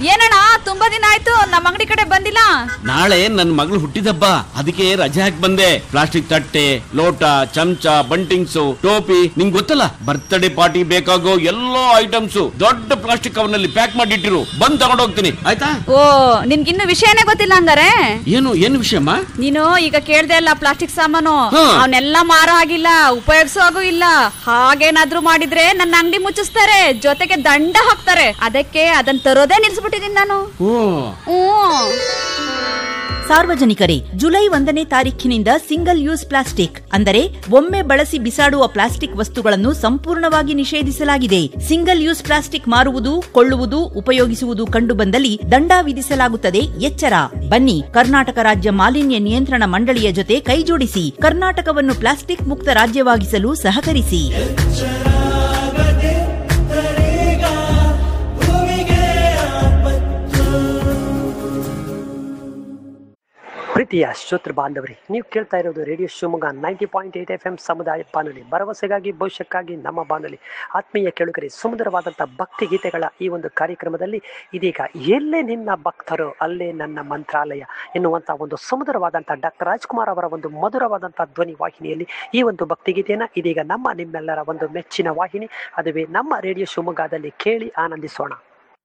ಏನಣ್ಣ ತುಂಬಾ ದಿನ ಆಯ್ತು ನಮ್ಮ ಅಂಗಡಿ ಕಡೆ ಬಂದಿಲ್ಲ ನಾಳೆ ನನ್ನ ಮಗಳು ಹುಟ್ಟಿದಬ್ಬ ಅದಕ್ಕೆ ರಜೆ ಹಾಕಿ ಬಂದೆ ಪ್ಲಾಸ್ಟಿಕ್ ತಟ್ಟೆ ಲೋಟ ಚಮಚ ಬಂಟಿಂಗ್ಸು ಟೋಪಿ ನಿಂಗ್ ಗೊತ್ತಲ್ಲ ಬರ್ತ್ಡೇ ಪಾರ್ಟಿ ಬೇಕಾಗೋ ಎಲ್ಲಾ ಐಟಮ್ಸ್ ದೊಡ್ಡ ಪ್ಲಾಸ್ಟಿಕ್ ಕವರ್ನಲ್ಲಿ ಪ್ಯಾಕ್ ಮಾಡಿಟ್ಟಿರು ಬಂದ್ ತಗೊಂಡ್ ಹೋಗ್ತೀನಿ ಆಯ್ತಾ ಓ ನಿನ್ಗಿನ್ನು ವಿಷಯನೇ ಗೊತ್ತಿಲ್ಲ ಹಂಗಾರೆ ಏನು ಏನು ವಿಷಯಮ್ಮ ನೀನು ಈಗ ಕೇಳ್ದೆ ಅಲ್ಲ ಪ್ಲಾಸ್ಟಿಕ್ ಸಾಮಾನು ಹಾ. ಅವನ್ನೆಲ್ಲ ಮಾರೋ ಆಗಿಲ್ಲ ಉಪಯೋಗಿಸೋ ಹಾಗೂ ಇಲ್ಲ ಹಾಗೇನಾದ್ರೂ ಮಾಡಿದ್ರೆ ನನ್ನ ಅಂಗಡಿ ಮುಚ್ಚಿಸ್ತಾರೆ ಜೊತೆಗೆ ದಂಡ ಹಾಕ್ತಾರೆ ಅದಕ್ಕೆ ಅದನ್ನ ತರೋದೇ ನಿಲ್ಸ್ಬಿಟ್ಟಿದೀನಿ ನಾನು ಓ ಹ್ಮ್ ಸಾರ್ವಜನಿಕರೇ ಜುಲೈ ಒಂದನೇ ತಾರೀಖಿನಿಂದ ಸಿಂಗಲ್ ಯೂಸ್ ಪ್ಲಾಸ್ಟಿಕ್ ಅಂದರೆ ಒಮ್ಮೆ ಬಳಸಿ ಬಿಸಾಡುವ ಪ್ಲಾಸ್ಟಿಕ್ ವಸ್ತುಗಳನ್ನು ಸಂಪೂರ್ಣವಾಗಿ ನಿಷೇಧಿಸಲಾಗಿದೆ ಸಿಂಗಲ್ ಯೂಸ್ ಪ್ಲಾಸ್ಟಿಕ್ ಮಾರುವುದು ಕೊಳ್ಳುವುದು ಉಪಯೋಗಿಸುವುದು ಕಂಡುಬಂದಲ್ಲಿ ದಂಡ ವಿಧಿಸಲಾಗುತ್ತದೆ ಎಚ್ಚರ ಬನ್ನಿ ಕರ್ನಾಟಕ ರಾಜ್ಯ ಮಾಲಿನ್ಯ ನಿಯಂತ್ರಣ ಮಂಡಳಿಯ ಜೊತೆ ಕೈಜೋಡಿಸಿ ಕರ್ನಾಟಕವನ್ನು ಪ್ಲಾಸ್ಟಿಕ್ ಮುಕ್ತ ರಾಜ್ಯವಾಗಿಸಲು ಸಹಕರಿಸಿ ಪ್ರೀತಿಯ ಶ್ರೋತೃ ಬಾಂಧವರಿ ನೀವು ಕೇಳ್ತಾ ಇರೋದು radio Shivamogga ninety point eight F M ಸಮುದಾಯ ಬಾನುಲಿ ಭರವಸೆಗಾಗಿ ಭವಿಷ್ಯಕ್ಕಾಗಿ ನಮ್ಮ ಬಾನುಲಿ ಆತ್ಮೀಯ ಕೇಳುಗರಿ ಸುಂದರವಾದಂಥ ಭಕ್ತಿ ಗೀತೆಗಳ ಈ ಒಂದು ಕಾರ್ಯಕ್ರಮದಲ್ಲಿ ಇದೀಗ ಎಲ್ಲೇ ನಿನ್ನ ಭಕ್ತರು ಅಲ್ಲೇ ನನ್ನ ಮಂತ್ರಾಲಯ ಎನ್ನುವಂಥ ಒಂದು ಸುಂದರವಾದಂಥ ಡಾಕ್ಟರ್ ರಾಜ್ಕುಮಾರ್ ಅವರ ಒಂದು ಮಧುರವಾದಂಥ ಧ್ವನಿ ವಾಹಿನಿಯಲ್ಲಿ ಈ ಒಂದು ಭಕ್ತಿಗೀತೆಯನ್ನು ಇದೀಗ ನಮ್ಮ ನಿಮ್ಮೆಲ್ಲರ ಒಂದು ಮೆಚ್ಚಿನ ವಾಹಿನಿ ಅದುವೇ ನಮ್ಮ ರೇಡಿಯೋ ಶಿವಮೊಗ್ಗದಲ್ಲಿ ಕೇಳಿ ಆನಂದಿಸೋಣ